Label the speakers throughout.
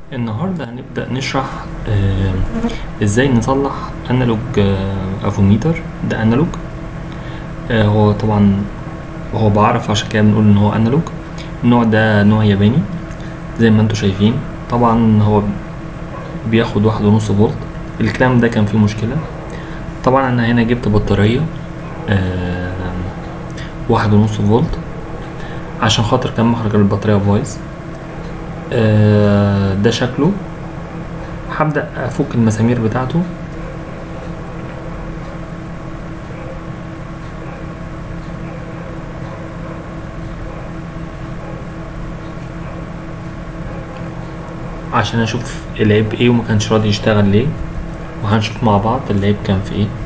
Speaker 1: النهاردة هنبدأ نشرح آه، ازاي نصلح انالوج آه، افوميتر ده انالوج آه، هو طبعا هو بعرف عشان كده بنقول ان هو انالوج النوع ده نوع ياباني زي ما انتوا شايفين طبعا هو بياخد واحد ونص فولت الكلام ده كان فيه مشكلة طبعا انا هنا جبت بطارية آه، واحد ونص فولت عشان خاطر كان مخرج البطارية بايظ آه، ده شكله هبدأ أفك المسامير بتاعته عشان أشوف العيب ايه وما كانش راضي يشتغل ليه وهنشوف مع بعض العيب كان في ايه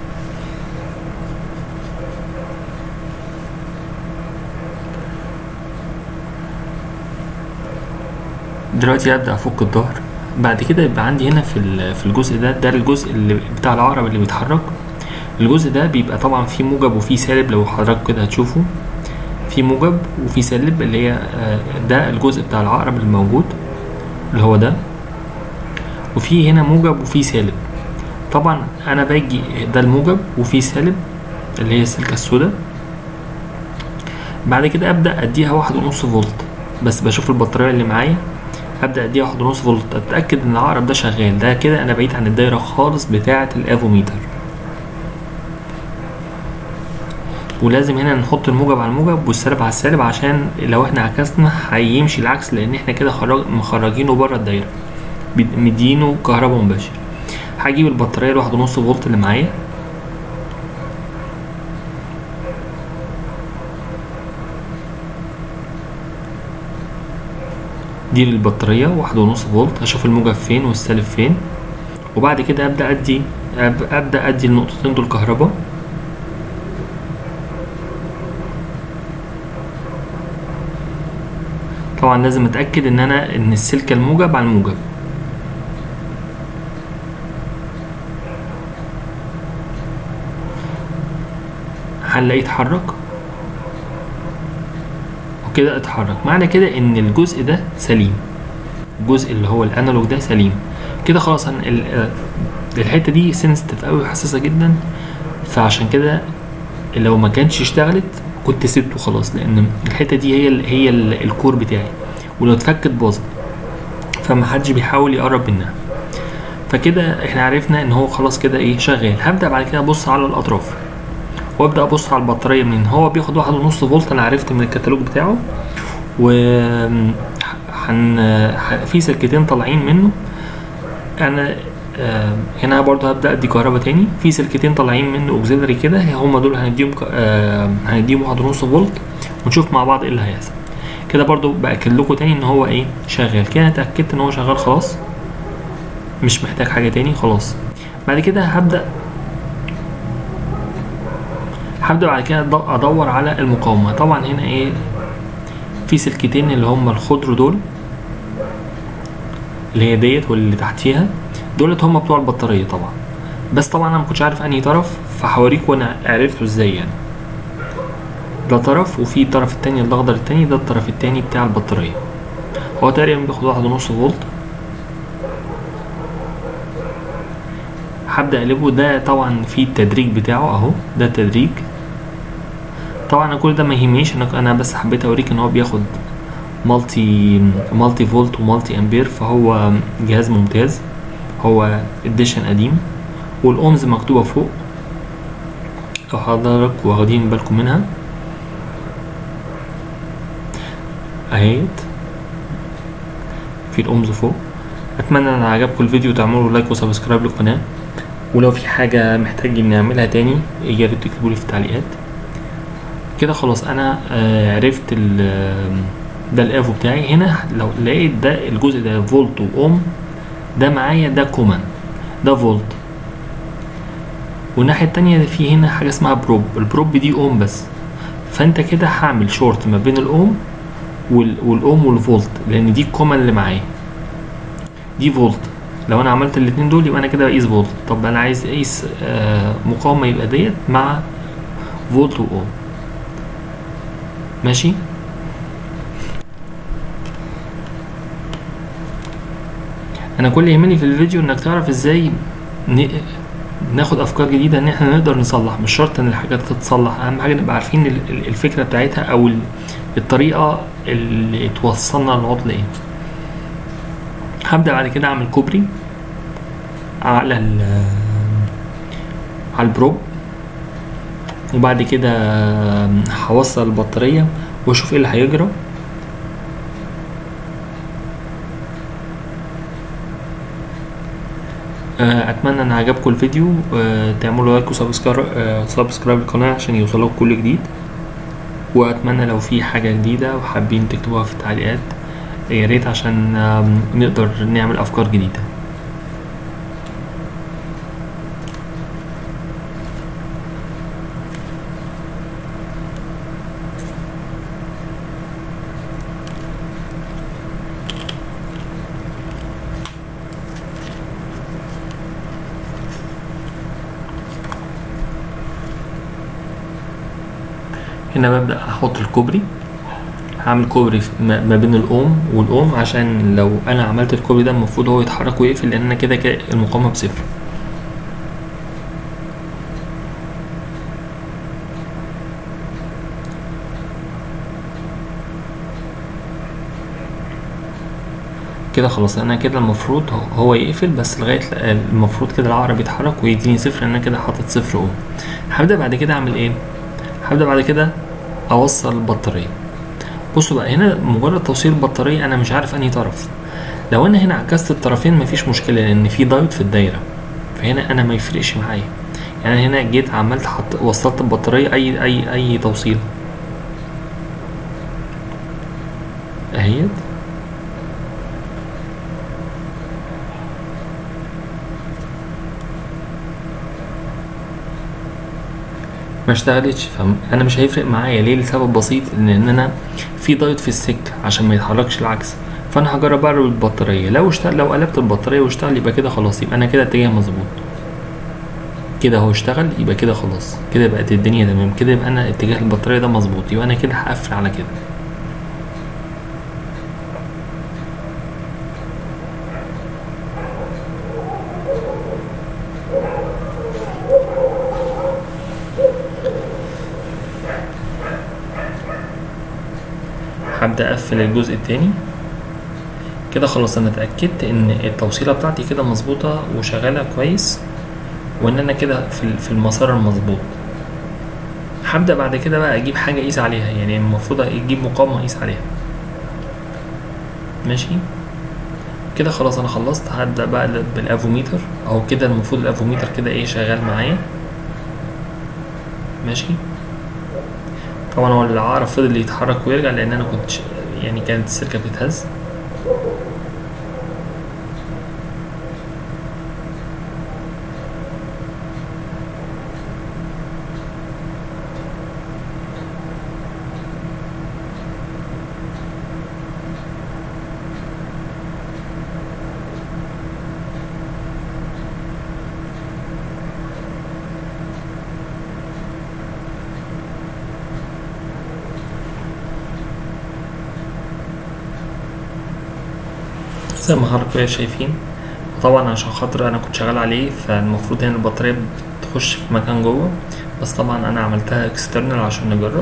Speaker 1: دلوقتي هبدأ أفك الظهر بعد كده يبقى عندي هنا في ال- في الجزء ده ده الجزء اللي بتاع العقرب اللي بيتحرك الجزء ده بيبقى طبعا فيه موجب وفيه سالب لو حضرتك كده هتشوفه في موجب وفي سالب اللي هي آه، ده الجزء بتاع العقرب الموجود اللي هو ده وفي هنا موجب وفي سالب طبعا انا باجي ده الموجب وفي سالب اللي هي السلكة السوداء بعد كده ابدا اديها واحد ونص فولت بس بشوف البطارية اللي معايا هبدا اديها واحد ونص فولت اتاكد ان العقرب ده شغال ده كده انا بعيد عن الدايره خالص بتاعه الافوميتر ولازم هنا نحط الموجب على الموجب والسالب على السالب عشان لو احنا عكسنا هيمشي العكس لان احنا كده خرج مخرجينه بره الدايره بد- مدينه كهرباء مباشر هجيب البطاريه الواحد ونص فولت اللي معايا دي للبطارية واحد ونص فولت هشوف الموجب فين والسالب فين وبعد كده ابدا ادي أب- ابدا ادي النقطتين دول كهرباء طبعا لازم اتاكد ان انا ان السلك الموجب على الموجب هنلاقيه اتحرك وكده اتحرك معنى كده ان الجزء ده سليم الجزء اللي هو الانالوج ده سليم كده خلاص أنا ال- آه، الحته دي سنسيتيف قوي وحساسه جدا فعشان كده لو ما كانش اشتغلت كنت سبته خلاص لان الحته دي هي ال هي ال الكور بتاعي ولو اتفكت باظت فما حدش بيحاول يقرب منها فكده احنا عرفنا ان هو خلاص كده ايه شغال هبدا بعد كده ابص على الاطراف وابدا ابص على البطاريه منين هو بياخد واحد ونص فولت انا عرفت من الكتالوج بتاعه و هن ح- في سلكتين طالعين منه انا آه، هنا برضه هبدا ادي كهرباء تاني في سلكتين طالعين منه اوكسيلري كده هم دول هنديهم ك- آه، هنديهم واحد ونص فولت ونشوف مع بعض ايه اللي هيحصل كده برضه باكد لكم تاني ان هو ايه شغال كده اتاكدت ان هو شغال خلاص مش محتاج حاجه تاني خلاص بعد كده هبدا هبدا بعد كده أد- ادور على المقاومه طبعا هنا ايه في سلكتين اللي هم الخضر دول اللي هي ديت واللي تحتيها دولت هم بتوع البطاريه طبعا بس طبعا انا ما كنتش عارف انهي طرف فهوريكم انا عرفته ازاي يعني ده طرف وفي الطرف التاني الاخضر التاني ده الطرف التاني بتاع البطاريه هو تقريبا بياخد واحد ونص فولت هبدأ اقلبه ده طبعا في التدريج بتاعه اهو ده التدريج طبعا أنا كل ده ما يهمنيش انا انا بس حبيت اوريك ان هو بياخد مالتي مالتي فولت ومالتي امبير فهو جهاز ممتاز هو اديشن قديم والاومز مكتوبه فوق لو حضرتك واخدين بالكم منها اهيت في الاومز فوق اتمنى ان عجبكم الفيديو تعملوا لايك وسبسكرايب للقناه ولو في حاجه محتاجين نعملها تاني يا ريت تكتبوا لي في التعليقات كده خلاص انا آه، عرفت ال- ده الافو بتاعي هنا لو لقيت ده الجزء ده فولت واوم ده معايا ده كومان ده فولت والناحية التانية في هنا حاجة اسمها بروب البروب دي اوم بس فانت كده هعمل شورت ما بين الاوم وال- والاوم والفولت لان دي الكومان اللي معايا دي فولت لو انا عملت الاتنين دول يبقى انا كده بقيس فولت طب انا عايز اقيس آه مقاومة يبقى ديت مع فولت واوم ماشي انا كل اللي يهمني في الفيديو انك تعرف ازاي ن... ناخد افكار جديده ان احنا نقدر نصلح مش شرط ان الحاجات تتصلح اهم حاجه نبقى عارفين ال- ال- الفكره بتاعتها او ال- الطريقه اللي توصلنا للعطل ايه هبدا بعد كده اعمل كوبري على ال على البروب وبعد كده هوصل البطاريه واشوف ايه اللي هيجرى آه، اتمنى ان عجبكم الفيديو آه، تعملوا لايك وسبسكرايب آه، سبسكرايب القناه عشان يوصلكم كل جديد واتمنى لو في حاجه جديده وحابين تكتبوها في التعليقات يا ريت عشان آم، نقدر نعمل افكار جديده هنا ببدأ أحط الكوبري هعمل كوبري في- ما ما بين الأوم والأوم عشان لو أنا عملت الكوبري ده المفروض هو يتحرك ويقفل لأن أنا كده كده المقاومة بصفر كده خلاص انا كده المفروض هو- هو يقفل بس لغايه ل- المفروض كده العقرب يتحرك ويديني صفر لان انا كده حاطط صفر اوم هبدا بعد كده اعمل ايه هبدا بعد كده اوصل البطاريه بصوا بقى هنا مجرد توصيل البطاريه انا مش عارف انهي طرف لو انا هنا عكست الطرفين مفيش مشكله لان في دايود في الدايره فهنا انا ما يفرقش معايا يعني أنا هنا جيت عملت حط وصلت البطاريه اي اي اي توصيل اهيت ما اشتغلتش فانا مش هيفرق معايا ليه لسبب بسيط ان ان انا في دايت في السكه عشان ما يتحركش العكس فانا هجرب اقلب البطاريه لو اشتغل لو قلبت البطاريه واشتغل يبقى كده خلاص يبقى انا كده اتجاه مظبوط كده هو اشتغل يبقى كده خلاص كده بقت الدنيا تمام كده يبقى انا اتجاه البطاريه ده مظبوط يبقى انا كده هقفل على كده هبدأ أقفل الجزء التاني كده خلاص أنا اتأكدت إن التوصيلة بتاعتي كده مظبوطة وشغالة كويس وإن أنا كده في ال- في المسار المظبوط هبدأ بعد كده بقى أجيب حاجة أقيس عليها يعني المفروض أجيب مقاومة أقيس عليها ماشي كده خلاص أنا خلصت هبدأ بقى بالأفوميتر أو كده المفروض الأفوميتر كده إيه شغال معايا ماشي طبعا هو العقرب فضل يتحرك ويرجع لان انا كنت ش- يعني كانت السلكه بتتهز زي ما حضرتك شايفين طبعا عشان خاطر انا كنت شغال عليه فالمفروض هنا البطاريه بتخش في مكان جوه بس طبعا انا عملتها اكسترنال عشان نجرب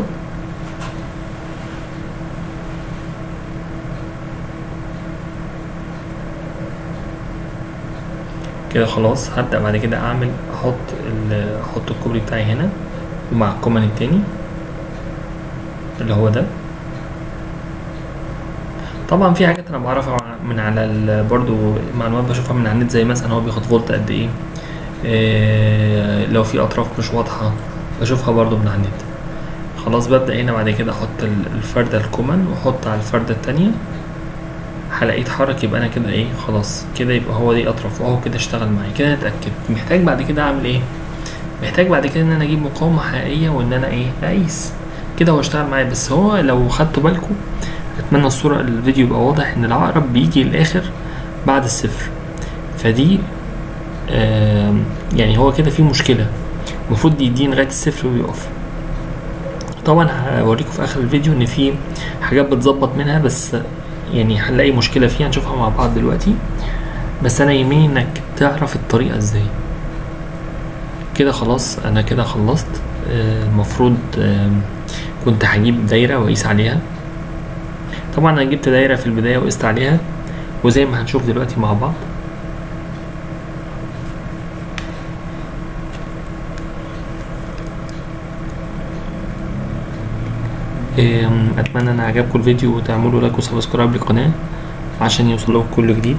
Speaker 1: كده خلاص هبدأ بعد كده اعمل احط ال- احط الكوبري بتاعي هنا ومع الكومن التاني اللي هو ده طبعا في حاجات انا بعرفها من على ال- برضو معلومات بشوفها من على النت زي مثلا هو بياخد فولت قد ايه إيه لو في اطراف مش واضحه بشوفها برضو من على النت خلاص ببدا هنا بعد كده احط ال- الفرده الكومن واحط على الفرده التانية هلاقيه اتحرك يبقى انا كده ايه خلاص كده يبقى هو دي اطراف وهو كده اشتغل معايا كده أنا اتاكدت محتاج بعد كده اعمل ايه محتاج بعد كده ان انا اجيب مقاومه حقيقيه وان انا ايه اقيس كده هو اشتغل معايا بس هو لو خدتوا بالكم اتمنى الصوره الفيديو يبقى واضح ان العقرب بيجي الاخر بعد الصفر فدي آم، يعني هو كده في مشكله المفروض يديه لغايه الصفر ويقف طبعا هوريكم في اخر الفيديو ان في حاجات بتظبط منها بس يعني هنلاقي مشكله فيها نشوفها مع بعض دلوقتي بس انا يهمني انك تعرف الطريقه ازاي كده خلاص انا كده خلصت آه، المفروض آه، كنت هجيب دايره واقيس عليها طبعا انا جبت دايره في البدايه وقست عليها وزي ما هنشوف دلوقتي مع بعض آم، اتمنى ان عجبكم الفيديو وتعملوا لايك وسبسكرايب للقناه عشان يوصلكم كل جديد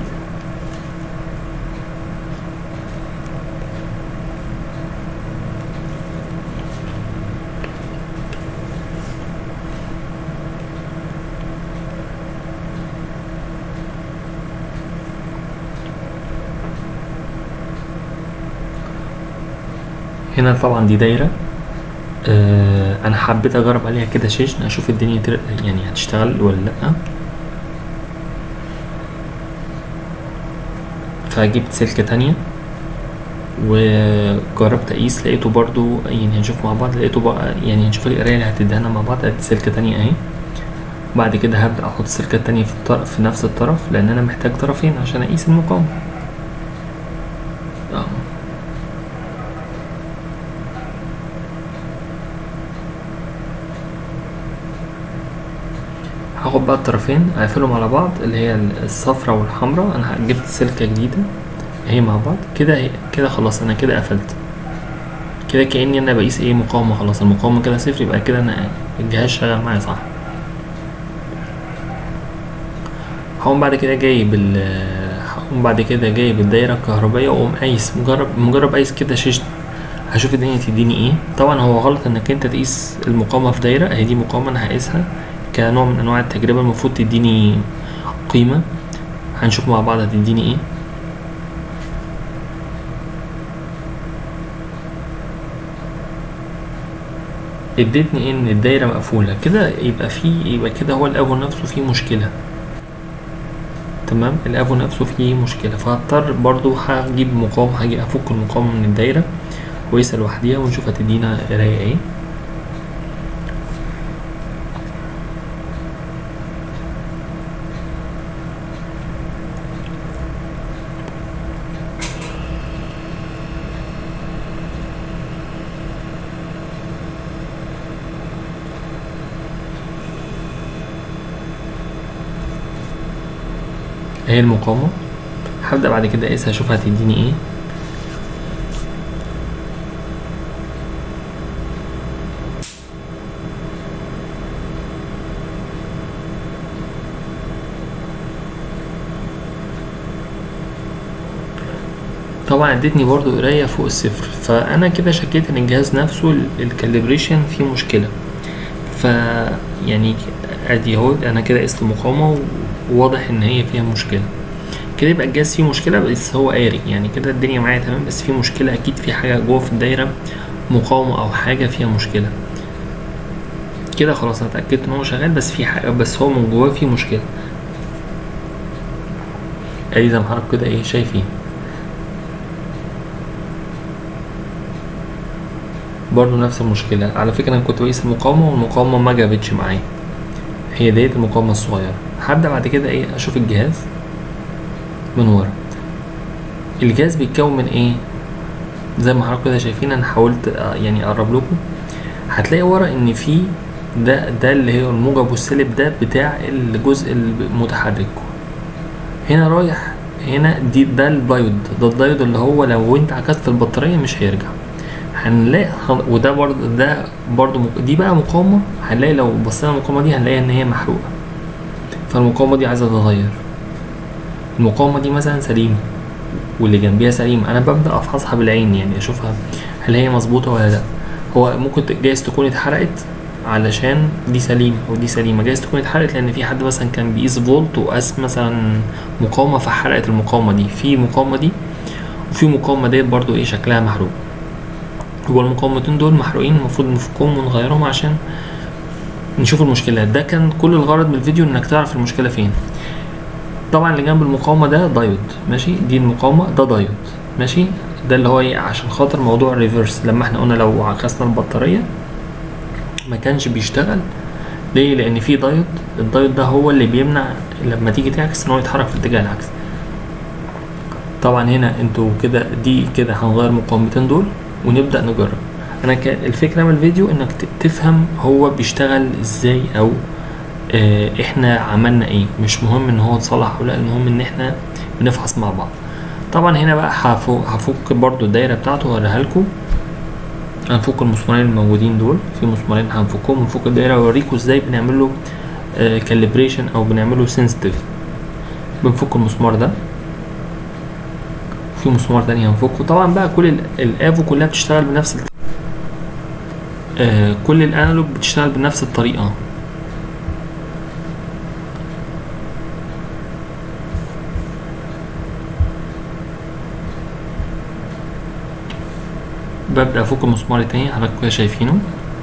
Speaker 1: هنا طبعا دي دايرة آه انا حبيت اجرب عليها كده شيشن اشوف الدنيا تر... يعني هتشتغل ولا لا فجبت سلكة تانية وجربت اقيس لقيته برضو يعني هنشوف مع بعض لقيته بقى يعني هنشوف القراية اللي هتدهنا مع بعض ادي سلكة تانية اهي بعد كده هبدأ احط السلكة التانية في, الطرف في نفس الطرف لان انا محتاج طرفين عشان اقيس المقاومة آه. هاخد بقى الطرفين اقفلهم على بعض اللي هي الصفرة والحمراء انا جبت سلكة جديدة اهي مع بعض كده كده خلاص انا كده قفلت كده كأني انا بقيس ايه مقاومة خلاص المقاومة كده صفر يبقى كده انا الجهاز شغال معايا صح هقوم بعد كده جايب ال هقوم بعد كده جايب الدايرة الكهربائية واقوم قايس مجرب مجرب قايس كده شيشة هشوف الدنيا تديني ايه طبعا هو غلط انك انت تقيس المقاومة في دايرة اهي دي مقاومة انا هقيسها كنوع من انواع التجربة المفروض تديني قيمة هنشوف مع بعض هتديني ايه ادتني ان الدايرة مقفولة كده يبقى في يبقى كده هو الافو نفسه فيه مشكلة تمام الافو نفسه فيه مشكلة فهضطر برضو هجيب مقاومة هاجي افك المقاومة من الدايرة كويسة لوحديها ونشوف هتدينا قراية ايه هي المقاومة هبدأ بعد كده اقيسها اشوف هتديني ايه طبعا ادتني برضو قراية فوق الصفر فانا كده شكيت ان الجهاز نفسه الكاليبريشن فيه مشكلة ف يعني ادي اهو انا كده قست المقاومة وواضح ان هي فيها مشكلة كده يبقى الجهاز فيه مشكلة بس هو قاري يعني كده الدنيا معايا تمام بس فيه مشكلة اكيد في حاجة جوه في الدايرة مقاومة او حاجة فيها مشكلة كده خلاص انا اتأكدت ان هو شغال بس في حاجة بس هو من جواه فيه مشكلة ادي زي ما حضرتك كده ايه شايفين برضو نفس المشكلة على فكرة أنا كنت بقيس المقاومة والمقاومة ما جابتش معايا هي ديت المقاومة الصغيرة هبدأ بعد كده ايه أشوف الجهاز من ورا الجهاز بيتكون من ايه زي ما حضراتكم كده شايفين انا حاولت يعني اقرب لكم هتلاقي ورا ان في ده ده اللي هي الموجب والسالب ده بتاع الجزء المتحرك هنا رايح هنا دي ده الدايود ده الدايود اللي هو لو انت عكست البطارية مش هيرجع هنلاقي وده برضه ده برضه مق... دي بقى مقاومة هنلاقي لو بصينا المقاومة دي هنلاقي ان هي محروقة فالمقاومة دي عايزة تتغير المقاومة دي مثلا سليمة واللي جنبيها سليم انا ببدأ افحصها بالعين يعني اشوفها هل هي مظبوطة ولا لا هو ممكن جايز تكون اتحرقت علشان دي سليمة ودي سليمة جايز تكون اتحرقت لان في حد مثلا كان بيقيس فولت وقاس مثلا مقاومة فحرقت المقاومة دي في مقاومة دي وفي مقاومة ديت برضو ايه شكلها محروق هو المقاومتين دول محروقين المفروض نفكهم ونغيرهم عشان نشوف المشكلة ده كان كل الغرض من الفيديو انك تعرف المشكلة فين طبعا اللي جنب المقاومة ده دايود ماشي دي المقاومة ده دايود ماشي ده اللي هو ايه عشان خاطر موضوع الريفرس لما احنا قلنا لو عكسنا البطارية ما كانش بيشتغل ليه لان في دايود الدايود ده هو اللي بيمنع لما تيجي تعكس ان هو يتحرك في الاتجاه العكسي طبعا هنا انتوا كده دي كده هنغير مقاومتين دول ونبدا نجرب انا ك... الفكره من الفيديو انك ت- تفهم هو بيشتغل ازاي او اه احنا عملنا ايه مش مهم ان هو اتصلح او لا المهم ان احنا بنفحص مع بعض طبعا هنا بقى هفك, هفك برضو الدايره بتاعته واوريها لكم هنفك المسمارين الموجودين دول في مسمارين هنفكهم ونفك الدايره واوريكم ازاي بنعمل له كاليبريشن او بنعمل له سنسيتيف بنفك المسمار ده في مسمار تاني هنفكه طبعا بقى كل ال- الافو كلها بتشتغل بنفس الت... آه كل الانالوج بتشتغل بنفس الطريقه ببدأ أفك المسمار التاني حضراتكم كده شايفينه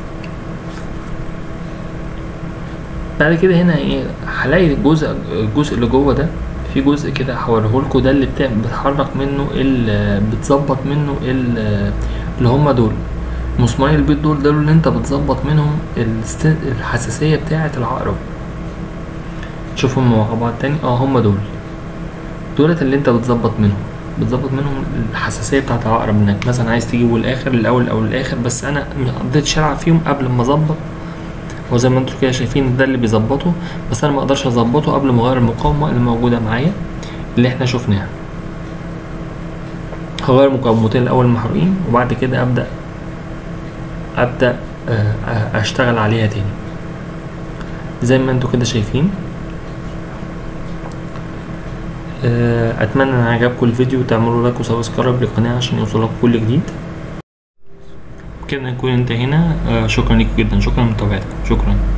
Speaker 1: بعد كده هنا ايه هلاقي الجزء الجزء اللي جوه ده في جزء كده هوريهولكوا ده اللي بتاع بتحرك منه ال بتظبط منه ال اللي هما دول مسمارين البيض دول دول اللي انت بتظبط منهم الست- الحساسية بتاعة العقرب تشوفهم مع بعض تاني اه هما دول دولت اللي انت بتظبط منهم بتظبط منهم الحساسية بتاعة العقرب انك مثلا عايز تجيبه الاخر الاول او الاخر بس انا مقضيتش العب فيهم قبل ما اظبط هو زي ما انتوا كده شايفين ده اللي بيظبطه بس انا ما اقدرش اظبطه قبل ما اغير المقاومه اللي موجوده معايا اللي احنا شفناها هغير مقاومتين الاول المحروقين وبعد كده ابدا ابدا آه، آه، اشتغل عليها تاني زي ما انتوا كده شايفين آه، اتمنى ان عجبكم الفيديو تعملوا لايك وسبسكرايب للقناه عشان يوصلكم كل جديد كده نكون انتهينا آه، شكرا لكم جدا شكرا لمتابعتكم شكرا